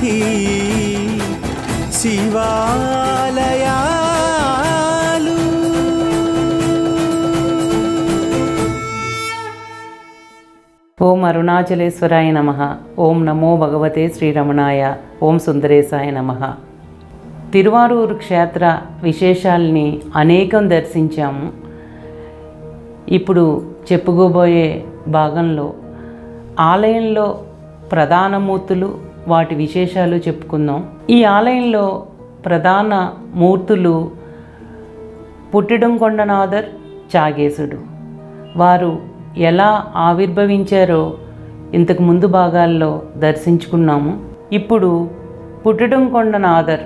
సన్నిధి శివాలయాలు ఓం అరుణాచలేశ్వరాయ నమ ఓం నమో భగవతే శ్రీరమణాయ ఓం సుందరేశాయ నమ తిరువారూరు క్షేత్ర విశేషాల్ని అనేకం దర్శించాము ఇప్పుడు చెప్పుకోబోయే భాగంలో ఆలయంలో ప్రధాన మూర్తులు వాటి విశేషాలు చెప్పుకుందాం ఈ ఆలయంలో ప్రధాన మూర్తులు పుట్టిడంకొండనాథర్ చాగేశుడు వారు ఎలా ఆవిర్భవించారో ఇంతకు ముందు భాగాల్లో దర్శించుకున్నాము ఇప్పుడు పుట్టడంకొండనాథర్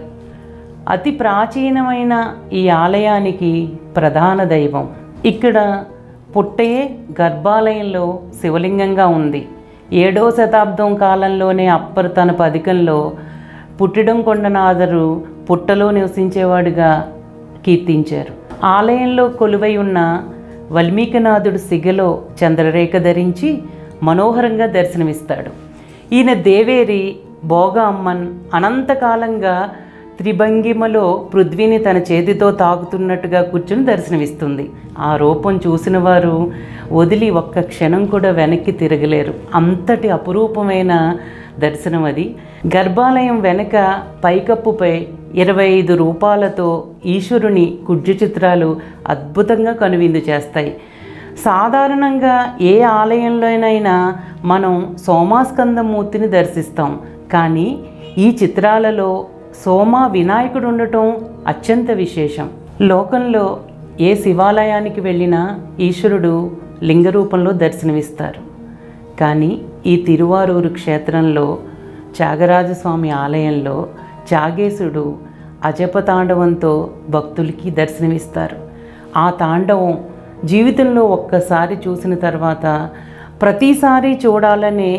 అతి ప్రాచీనమైన ఈ ఆలయానికి ప్రధాన దైవం ఇక్కడ పుట్టయే గర్భాలయంలో శివలింగంగా ఉంది ఏడో శతాబ్దం కాలంలోనే అప్పర్ తన పథకంలో పుట్టిడంకొండనాథరు పుట్టలో నివసించేవాడుగా కీర్తించారు ఆలయంలో కొలువై ఉన్న వల్మీకనాథుడు సిగలో చంద్రరేఖ ధరించి మనోహరంగా దర్శనమిస్తాడు ఈయన దేవేరి భోగ అమ్మన్ అనంతకాలంగా త్రిభంగిమలో పృథ్వీని తన చేతితో తాకుతున్నట్టుగా కూర్చుని దర్శనమిస్తుంది ఆ రూపం చూసిన వారు వదిలి ఒక్క క్షణం కూడా వెనక్కి తిరగలేరు అంతటి అపురూపమైన దర్శనం అది గర్భాలయం వెనక పైకప్పుపై ఇరవై ఐదు రూపాలతో ఈశ్వరుని కుడ్జు చిత్రాలు అద్భుతంగా కనువిందు చేస్తాయి సాధారణంగా ఏ ఆలయంలోనైనా మనం సోమాస్కందమూర్తిని దర్శిస్తాం కానీ ఈ చిత్రాలలో సోమ వినాయకుడు ఉండటం అత్యంత విశేషం లోకంలో ఏ శివాలయానికి వెళ్ళినా ఈశ్వరుడు లింగ రూపంలో దర్శనమిస్తారు కానీ ఈ తిరువారూరు క్షేత్రంలో త్యాగరాజస్వామి ఆలయంలో చాగేశుడు అజప తాండవంతో భక్తులకి దర్శనమిస్తారు ఆ తాండవం జీవితంలో ఒక్కసారి చూసిన తర్వాత ప్రతిసారి చూడాలనే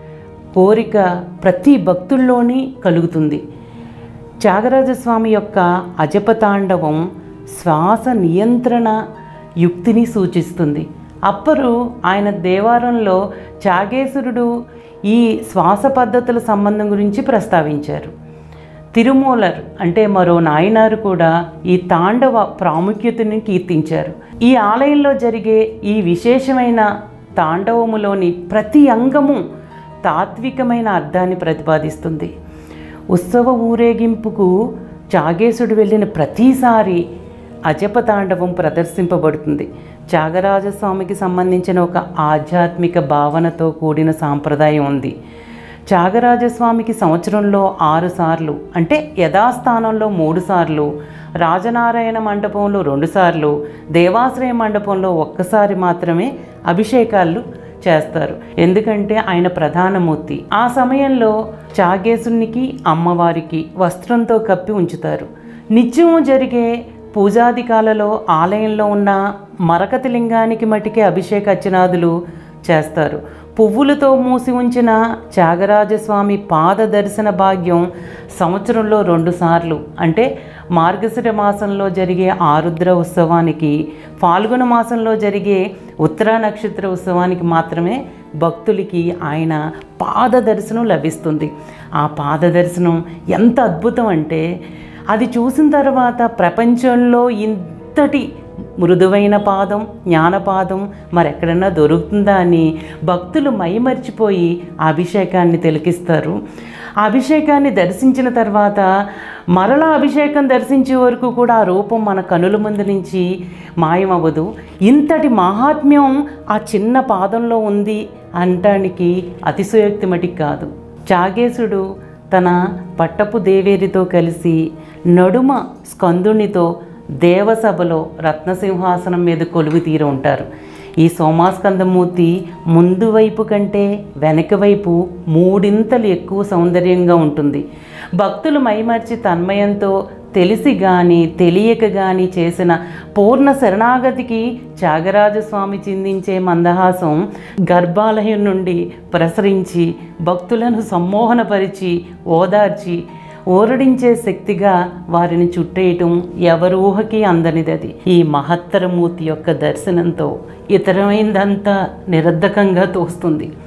కోరిక ప్రతి భక్తుల్లోని కలుగుతుంది త్యాగరాజస్వామి యొక్క అజపతాండవం శ్వాస నియంత్రణ యుక్తిని సూచిస్తుంది అప్పరు ఆయన దేవారంలో చాగేశ్వరుడు ఈ శ్వాస పద్ధతుల సంబంధం గురించి ప్రస్తావించారు తిరుమూలర్ అంటే మరో నాయనారు కూడా ఈ తాండవ ప్రాముఖ్యతని కీర్తించారు ఈ ఆలయంలో జరిగే ఈ విశేషమైన తాండవములోని ప్రతి అంగము తాత్వికమైన అర్థాన్ని ప్రతిపాదిస్తుంది ఉత్సవ ఊరేగింపుకు చాగేశుడు వెళ్ళిన ప్రతిసారి అజప తాండవం ప్రదర్శింపబడుతుంది త్యాగరాజస్వామికి సంబంధించిన ఒక ఆధ్యాత్మిక భావనతో కూడిన సాంప్రదాయం ఉంది త్యాగరాజస్వామికి సంవత్సరంలో ఆరు సార్లు అంటే యథాస్థానంలో మూడు సార్లు రాజనారాయణ మండపంలో రెండు సార్లు దేవాశ్రయ మండపంలో ఒక్కసారి మాత్రమే అభిషేకాలు చేస్తారు ఎందుకంటే ఆయన ప్రధానమూర్తి ఆ సమయంలో చాగేశునికి అమ్మవారికి వస్త్రంతో కప్పి ఉంచుతారు నిత్యం జరిగే పూజాదికాలలో ఆలయంలో ఉన్న మరకతి లింగానికి మటికే అభిషేక అర్చనాదులు చేస్తారు పువ్వులతో మూసి ఉంచిన త్యాగరాజస్వామి పాద దర్శన భాగ్యం సంవత్సరంలో రెండు సార్లు అంటే మార్గశిర మాసంలో జరిగే ఆరుద్ర ఉత్సవానికి ఫాల్గుణ మాసంలో జరిగే ఉత్తరా నక్షత్ర ఉత్సవానికి మాత్రమే భక్తులకి ఆయన పాద దర్శనం లభిస్తుంది ఆ పాద దర్శనం ఎంత అద్భుతం అంటే అది చూసిన తర్వాత ప్రపంచంలో ఇంతటి మృదువైన పాదం జ్ఞానపాదం మరెక్కడన్నా దొరుకుతుందా అని భక్తులు మైమరిచిపోయి ఆ అభిషేకాన్ని తిలకిస్తారు ఆ అభిషేకాన్ని దర్శించిన తర్వాత మరలా అభిషేకం దర్శించే వరకు కూడా ఆ రూపం మన కనుల ముందు నుంచి మాయమవ్వదు ఇంతటి మహాత్మ్యం ఆ చిన్న పాదంలో ఉంది అనటానికి అతిశయోక్తి మటికి కాదు చాగేశుడు తన పట్టపు దేవేరితో కలిసి నడుమ స్కందునితో దేవసభలో రత్నసింహాసనం మీద కొలువు తీరి ఉంటారు ఈ సోమాస్కందమూర్తి ముందు వైపు కంటే వెనక వైపు మూడింతలు ఎక్కువ సౌందర్యంగా ఉంటుంది భక్తులు మైమర్చి తన్మయంతో తెలిసి గాని తెలియక గాని చేసిన పూర్ణ శరణాగతికి త్యాగరాజస్వామి చిందించే మందహాసం గర్భాలయం నుండి ప్రసరించి భక్తులను సమ్మోహనపరిచి ఓదార్చి ఓరడించే శక్తిగా వారిని చుట్టేయటం ఎవరి ఊహకి అందనిదది ఈ మహత్తరమూర్తి యొక్క దర్శనంతో ఇతరమైందంతా నిరర్ధకంగా తోస్తుంది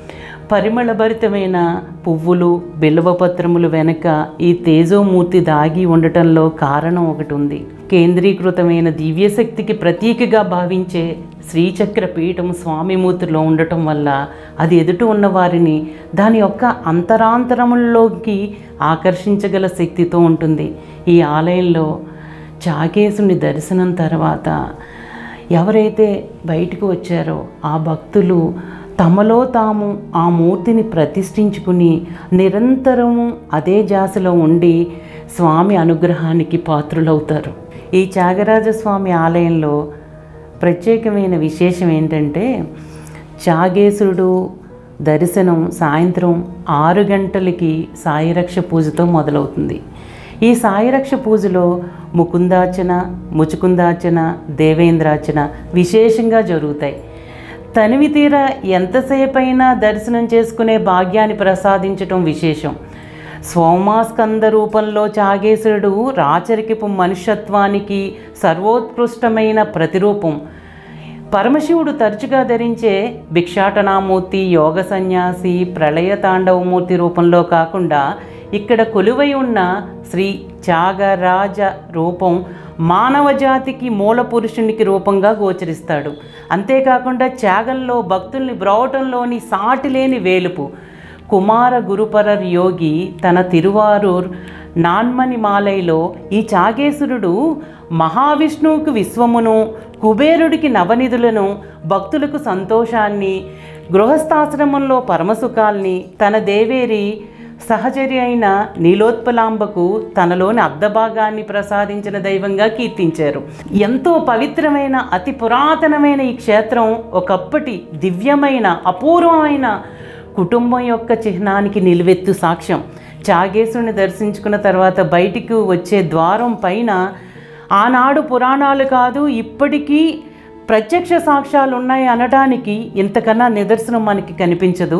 పరిమళభరితమైన పువ్వులు బిల్వపత్రములు వెనక ఈ తేజోమూర్తి దాగి ఉండటంలో కారణం ఒకటి ఉంది కేంద్రీకృతమైన దివ్యశక్తికి ప్రతీకగా భావించే శ్రీచక్ర పీఠం స్వామిమూర్తిలో ఉండటం వల్ల అది ఎదుట ఉన్న వారిని దాని యొక్క అంతరాంతరముల్లోకి ఆకర్షించగల శక్తితో ఉంటుంది ఈ ఆలయంలో చాకేశుని దర్శనం తర్వాత ఎవరైతే బయటకు వచ్చారో ఆ భక్తులు తమలో తాము ఆ మూర్తిని ప్రతిష్ఠించుకుని నిరంతరము అదే జాసలో ఉండి స్వామి అనుగ్రహానికి పాత్రులవుతారు ఈ త్యాగరాజస్వామి ఆలయంలో ప్రత్యేకమైన విశేషం ఏంటంటే చాగేశుడు దర్శనం సాయంత్రం ఆరు గంటలకి సాయిరక్ష పూజతో మొదలవుతుంది ఈ సాయిరక్ష పూజలో ముకుందార్చన ముచుకుందార్చన దేవేంద్రార్చన విశేషంగా జరుగుతాయి తనివి తీర ఎంతసేపైనా దర్శనం చేసుకునే భాగ్యాన్ని ప్రసాదించటం విశేషం సోమాస్కంద రూపంలో చాగేశ్వరుడు రాచరికపు మనుష్యత్వానికి సర్వోత్కృష్టమైన ప్రతిరూపం పరమశివుడు తరచుగా ధరించే భిక్షాటనామూర్తి యోగ సన్యాసి ప్రళయ తాండవమూర్తి రూపంలో కాకుండా ఇక్కడ కొలువై ఉన్న శ్రీ త్యాగరాజ రూపం మానవ జాతికి మూల పురుషునికి రూపంగా గోచరిస్తాడు అంతేకాకుండా త్యాగంలో భక్తుల్ని బ్రోవటంలోని సాటిలేని వేలుపు కుమార గురుపరర్ యోగి తన తిరువారూర్ నాన్మని మాలైలో ఈ చాగేశ్వరుడు మహావిష్ణువుకు విశ్వమును కుబేరుడికి నవనిధులను భక్తులకు సంతోషాన్ని గృహస్థాశ్రమంలో పరమసుఖాల్ని తన దేవేరి సహచర్య అయిన నీలోత్పలాంబకు తనలోని అర్ధభాగాన్ని ప్రసాదించిన దైవంగా కీర్తించారు ఎంతో పవిత్రమైన అతి పురాతనమైన ఈ క్షేత్రం ఒకప్పటి దివ్యమైన అపూర్వమైన కుటుంబం యొక్క చిహ్నానికి నిలువెత్తు సాక్ష్యం చాగేశుని దర్శించుకున్న తర్వాత బయటికి వచ్చే ద్వారం పైన ఆనాడు పురాణాలు కాదు ఇప్పటికీ ప్రత్యక్ష సాక్ష్యాలు ఉన్నాయి అనడానికి ఇంతకన్నా నిదర్శనం మనకి కనిపించదు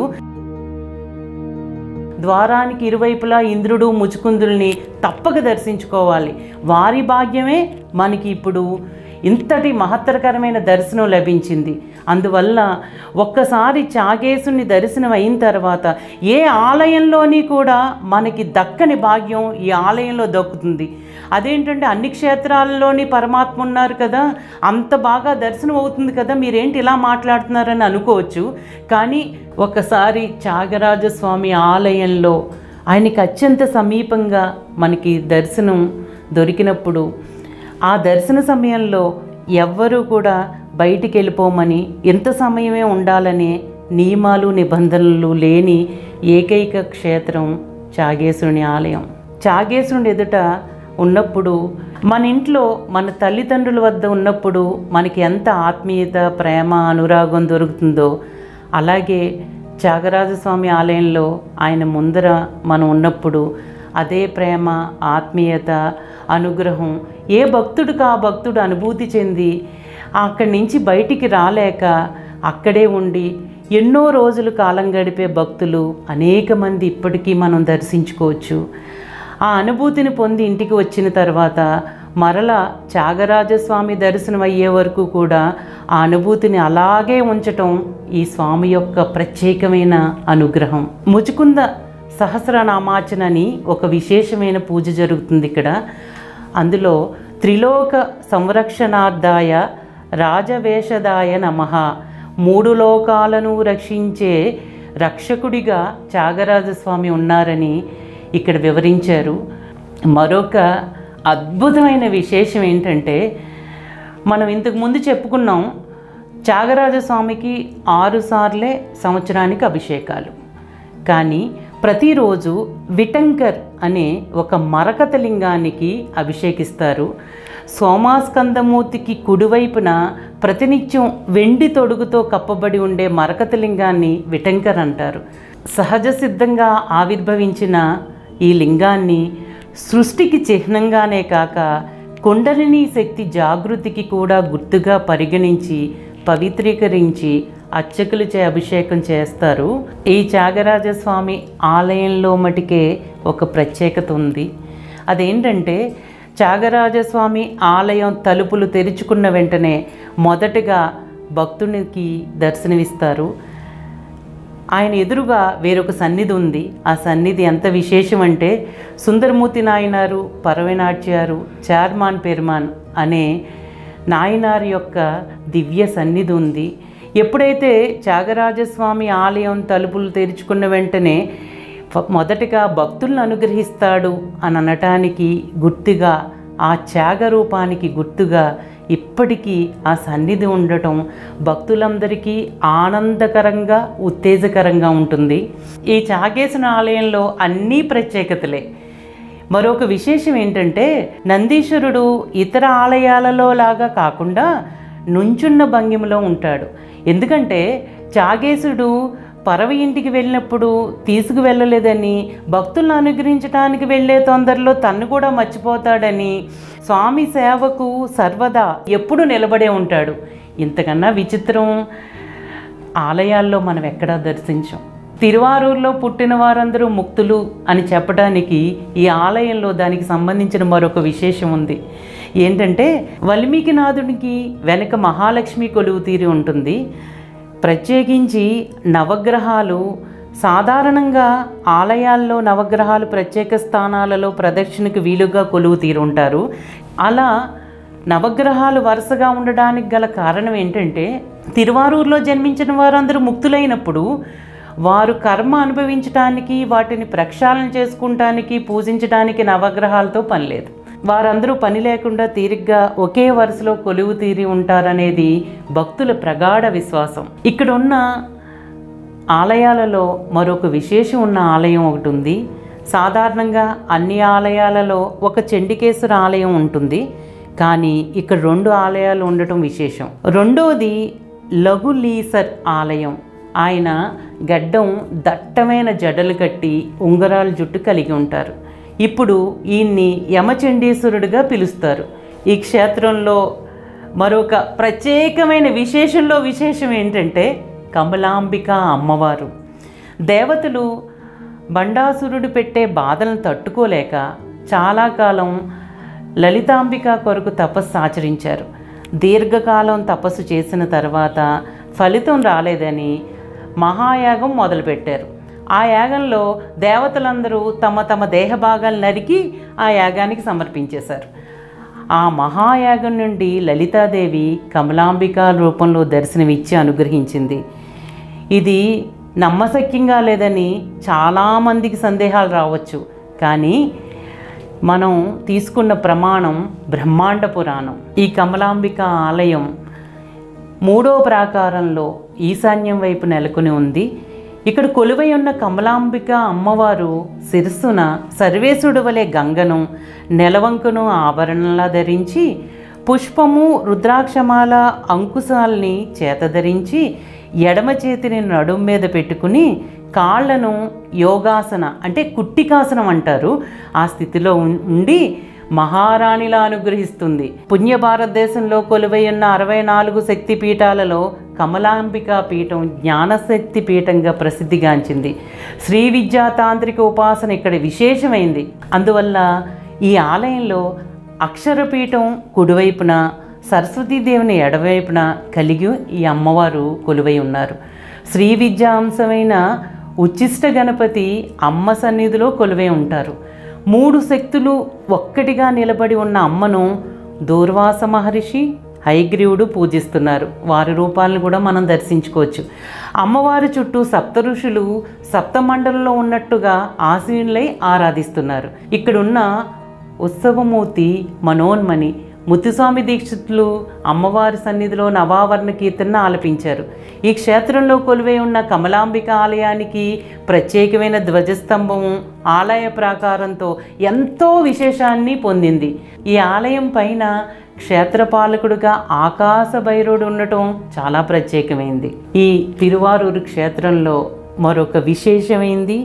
ద్వారానికి ఇరువైపులా ఇంద్రుడు ముచుకుందుల్ని తప్పక దర్శించుకోవాలి వారి భాగ్యమే మనకి ఇప్పుడు ఇంతటి మహత్తరకరమైన దర్శనం లభించింది అందువల్ల ఒక్కసారి చాగేశుని దర్శనం అయిన తర్వాత ఏ ఆలయంలోని కూడా మనకి దక్కని భాగ్యం ఈ ఆలయంలో దక్కుతుంది అదేంటంటే అన్ని క్షేత్రాల్లోని పరమాత్మ ఉన్నారు కదా అంత బాగా దర్శనం అవుతుంది కదా మీరేంటి ఇలా మాట్లాడుతున్నారని అనుకోవచ్చు కానీ ఒకసారి త్యాగరాజస్వామి ఆలయంలో ఆయనకి అత్యంత సమీపంగా మనకి దర్శనం దొరికినప్పుడు ఆ దర్శన సమయంలో ఎవ్వరూ కూడా బయటికి వెళ్ళిపోమని ఎంత సమయమే ఉండాలనే నియమాలు నిబంధనలు లేని ఏకైక క్షేత్రం చాగేశుని ఆలయం చాగేశుని ఎదుట ఉన్నప్పుడు మన ఇంట్లో మన తల్లిదండ్రుల వద్ద ఉన్నప్పుడు మనకి ఎంత ఆత్మీయత ప్రేమ అనురాగం దొరుకుతుందో అలాగే త్యాగరాజస్వామి ఆలయంలో ఆయన ముందర మనం ఉన్నప్పుడు అదే ప్రేమ ఆత్మీయత అనుగ్రహం ఏ భక్తుడికి ఆ భక్తుడు అనుభూతి చెంది అక్కడి నుంచి బయటికి రాలేక అక్కడే ఉండి ఎన్నో రోజులు కాలం గడిపే భక్తులు అనేక మంది ఇప్పటికీ మనం దర్శించుకోవచ్చు ఆ అనుభూతిని పొంది ఇంటికి వచ్చిన తర్వాత మరల త్యాగరాజస్వామి దర్శనం అయ్యే వరకు కూడా ఆ అనుభూతిని అలాగే ఉంచటం ఈ స్వామి యొక్క ప్రత్యేకమైన అనుగ్రహం ముచుకుంద సహస్రనామాచనని ఒక విశేషమైన పూజ జరుగుతుంది ఇక్కడ అందులో త్రిలోక సంరక్షణార్థాయ రాజవేషదాయ నమ మూడు లోకాలను రక్షించే రక్షకుడిగా త్యాగరాజస్వామి ఉన్నారని ఇక్కడ వివరించారు మరొక అద్భుతమైన విశేషం ఏంటంటే మనం ఇంతకు ముందు చెప్పుకున్నాం త్యాగరాజస్వామికి ఆరు సార్లే సంవత్సరానికి అభిషేకాలు కానీ ప్రతిరోజు విటంకర్ అనే ఒక మరకత లింగానికి అభిషేకిస్తారు సోమాస్కందమూర్తికి కుడివైపున ప్రతినిత్యం వెండి తొడుగుతో కప్పబడి ఉండే మరకత లింగాన్ని విటంకర్ అంటారు సహజ సిద్ధంగా ఆవిర్భవించిన ఈ లింగాన్ని సృష్టికి చిహ్నంగానే కాక కుండలిని శక్తి జాగృతికి కూడా గుర్తుగా పరిగణించి పవిత్రీకరించి అర్చకులచే అభిషేకం చేస్తారు ఈ త్యాగరాజస్వామి ఆలయంలో మటుకే ఒక ప్రత్యేకత ఉంది అదేంటంటే త్యాగరాజస్వామి ఆలయం తలుపులు తెరుచుకున్న వెంటనే మొదటగా భక్తునికి దర్శనమిస్తారు ఆయన ఎదురుగా వేరొక సన్నిధి ఉంది ఆ సన్నిధి ఎంత విశేషం అంటే సుందరమూర్తి నాయనారు పరవనాట్యారు చార్మాన్ పెరుమాన్ అనే నాయనారు యొక్క దివ్య సన్నిధి ఉంది ఎప్పుడైతే త్యాగరాజస్వామి ఆలయం తలుపులు తెరుచుకున్న వెంటనే ఫ- మొదటగా భక్తులను అనుగ్రహిస్తాడు అని అనటానికి గుర్తుగా ఆ త్యాగ రూపానికి గుర్తుగా ఇప్పటికీ ఆ సన్నిధి ఉండటం భక్తులందరికీ ఆనందకరంగా ఉత్తేజకరంగా ఉంటుంది ఈ చాగేసిన ఆలయంలో అన్నీ ప్రత్యేకతలే మరొక విశేషం ఏంటంటే నందీశ్వరుడు ఇతర ఆలయాలలో లాగా కాకుండా నుంచున్న భంగిమలో ఉంటాడు ఎందుకంటే చాగేశుడు పరవ ఇంటికి వెళ్ళినప్పుడు తీసుకువెళ్ళలేదని భక్తులను అనుగ్రహించడానికి వెళ్ళే తొందరలో తన్ను కూడా మర్చిపోతాడని స్వామి సేవకు సర్వదా ఎప్పుడు నిలబడే ఉంటాడు ఇంతకన్నా విచిత్రం ఆలయాల్లో మనం ఎక్కడా దర్శించాం తిరువారూరులో పుట్టిన వారందరూ ముక్తులు అని చెప్పడానికి ఈ ఆలయంలో దానికి సంబంధించిన మరొక విశేషం ఉంది ఏంటంటే వాల్మీకినాథునికి వెనక మహాలక్ష్మి కొలువు తీరి ఉంటుంది ప్రత్యేకించి నవగ్రహాలు సాధారణంగా ఆలయాల్లో నవగ్రహాలు ప్రత్యేక స్థానాలలో ప్రదక్షిణకు వీలుగా కొలువు తీరుంటారు అలా నవగ్రహాలు వరుసగా ఉండడానికి గల కారణం ఏంటంటే తిరువారూరులో జన్మించిన వారందరూ ముక్తులైనప్పుడు వారు కర్మ అనుభవించడానికి వాటిని ప్రక్షాళన చేసుకుంటానికి పూజించడానికి నవగ్రహాలతో పని లేదు వారందరూ పని లేకుండా తీరిగ్గా ఒకే వరుసలో కొలువు తీరి ఉంటారనేది భక్తుల ప్రగాఢ విశ్వాసం ఇక్కడ ఉన్న ఆలయాలలో మరొక విశేషం ఉన్న ఆలయం ఒకటి ఉంది సాధారణంగా అన్ని ఆలయాలలో ఒక చండికేశ్వర ఆలయం ఉంటుంది కానీ ఇక్కడ రెండు ఆలయాలు ఉండటం విశేషం రెండవది లఘులీసర్ ఆలయం ఆయన గడ్డం దట్టమైన జడలు కట్టి ఉంగరాల జుట్టు కలిగి ఉంటారు ఇప్పుడు ఈయన్ని యమచండీశ్వరుడిగా పిలుస్తారు ఈ క్షేత్రంలో మరొక ప్రత్యేకమైన విశేషంలో విశేషం ఏంటంటే కమలాంబిక అమ్మవారు దేవతలు బండాసురుడు పెట్టే బాధలను తట్టుకోలేక చాలా కాలం లలితాంబిక కొరకు తపస్సు ఆచరించారు దీర్ఘకాలం తపస్సు చేసిన తర్వాత ఫలితం రాలేదని మహాయాగం మొదలుపెట్టారు ఆ యాగంలో దేవతలందరూ తమ తమ దేహ భాగాలు నరికి ఆ యాగానికి సమర్పించేశారు ఆ మహాయాగం నుండి లలితాదేవి కమలాంబిక రూపంలో దర్శనమిచ్చి అనుగ్రహించింది ఇది నమ్మశక్యంగా లేదని చాలామందికి సందేహాలు రావచ్చు కానీ మనం తీసుకున్న ప్రమాణం బ్రహ్మాండ పురాణం ఈ కమలాంబిక ఆలయం మూడో ప్రాకారంలో ఈశాన్యం వైపు నెలకొని ఉంది ఇక్కడ కొలువై ఉన్న కమలాంబిక అమ్మవారు శిరస్సున సర్వేశుడు వలె గంగను నెలవంకను ఆభరణంలా ధరించి పుష్పము రుద్రాక్షమాల అంకుశాల్ని చేతధరించి ఎడమ చేతిని నడుం మీద పెట్టుకుని కాళ్ళను యోగాసన అంటే కుట్టికాసనం అంటారు ఆ స్థితిలో ఉం- ఉండి మహారాణిలా అనుగ్రహిస్తుంది పుణ్య భారతదేశంలో కొలువై ఉన్న అరవై నాలుగు శక్తి పీఠాలలో కమలాంబిక పీఠం జ్ఞానశక్తి పీఠంగా ప్రసిద్ధిగాంచింది శ్రీ విద్యా తాంత్రిక ఉపాసన ఇక్కడ విశేషమైంది అందువల్ల ఈ ఆలయంలో అక్షరపీఠం కుడివైపున సరస్వతీదేవిని ఎడవైపున కలిగి ఈ అమ్మవారు కొలువై ఉన్నారు శ్రీ విద్యా అంశమైన ఉచ్చిష్ట గణపతి అమ్మ సన్నిధిలో కొలువై ఉంటారు మూడు శక్తులు ఒక్కటిగా నిలబడి ఉన్న అమ్మను దూర్వాస మహర్షి హైగ్రీవుడు పూజిస్తున్నారు వారి రూపాలను కూడా మనం దర్శించుకోవచ్చు అమ్మవారి చుట్టూ సప్త ఋషులు సప్తమండలంలో ఉన్నట్టుగా ఆశీనులై ఆరాధిస్తున్నారు ఇక్కడున్న ఉత్సవమూర్తి మనోన్మణి ముత్తుస్వామి దీక్షితులు అమ్మవారి సన్నిధిలో నవావరణ కీర్తన ఆలపించారు ఈ క్షేత్రంలో కొలువై ఉన్న కమలాంబిక ఆలయానికి ప్రత్యేకమైన ధ్వజస్తంభం ఆలయ ప్రాకారంతో ఎంతో విశేషాన్ని పొందింది ఈ ఆలయం పైన క్షేత్రపాలకుడుగా ఆకాశ భైరవుడు ఉండటం చాలా ప్రత్యేకమైంది ఈ తిరువారూరు క్షేత్రంలో మరొక విశేషమైంది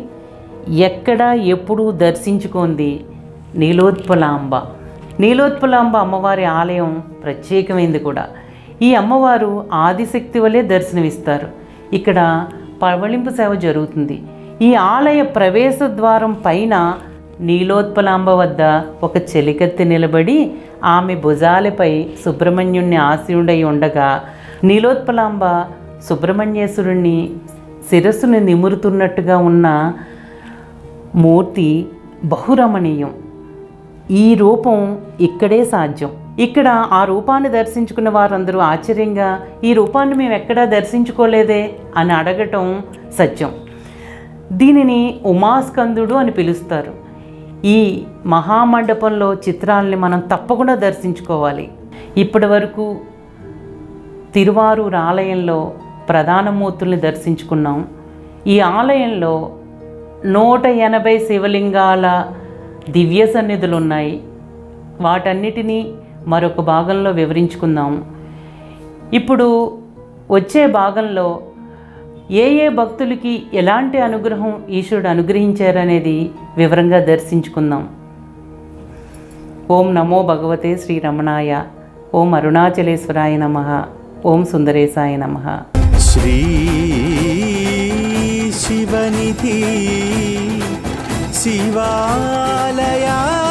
ఎక్కడ ఎప్పుడు దర్శించుకుంది నీలోత్పలాంబ నీలోత్పలాంబ అమ్మవారి ఆలయం ప్రత్యేకమైంది కూడా ఈ అమ్మవారు ఆదిశక్తి వలె దర్శనమిస్తారు ఇక్కడ పవళింపు సేవ జరుగుతుంది ఈ ఆలయ ప్రవేశ ద్వారం పైన నీలోత్పలాంబ వద్ద ఒక చెలికత్తె నిలబడి ఆమె భుజాలపై సుబ్రహ్మణ్యుణ్ణి ఆశీనుడై ఉండగా నీలోత్పలాంబ సుబ్రహ్మణ్యేశ్వరుణ్ణి శిరస్సుని నిమురుతున్నట్టుగా ఉన్న మూర్తి బహురమణీయం ఈ రూపం ఇక్కడే సాధ్యం ఇక్కడ ఆ రూపాన్ని దర్శించుకున్న వారందరూ ఆశ్చర్యంగా ఈ రూపాన్ని మేము ఎక్కడా దర్శించుకోలేదే అని అడగటం సత్యం దీనిని ఉమాస్కందుడు అని పిలుస్తారు ఈ మహామండపంలో చిత్రాల్ని మనం తప్పకుండా దర్శించుకోవాలి ఇప్పటి వరకు తిరువారూరు ఆలయంలో ప్రధాన మూర్తుల్ని దర్శించుకున్నాం ఈ ఆలయంలో నూట ఎనభై శివలింగాల దివ్య సన్నిధులు ఉన్నాయి వాటన్నిటినీ మరొక భాగంలో వివరించుకుందాం ఇప్పుడు వచ్చే భాగంలో ఏ ఏ భక్తులకి ఎలాంటి అనుగ్రహం ఈశ్వరుడు అనుగ్రహించారనేది వివరంగా దర్శించుకుందాం ఓం నమో భగవతే శ్రీరమణాయ ఓం అరుణాచలేశ్వరాయ నమ ఓం సుందరేశాయ నమ श्री शिवनिधि शिवालया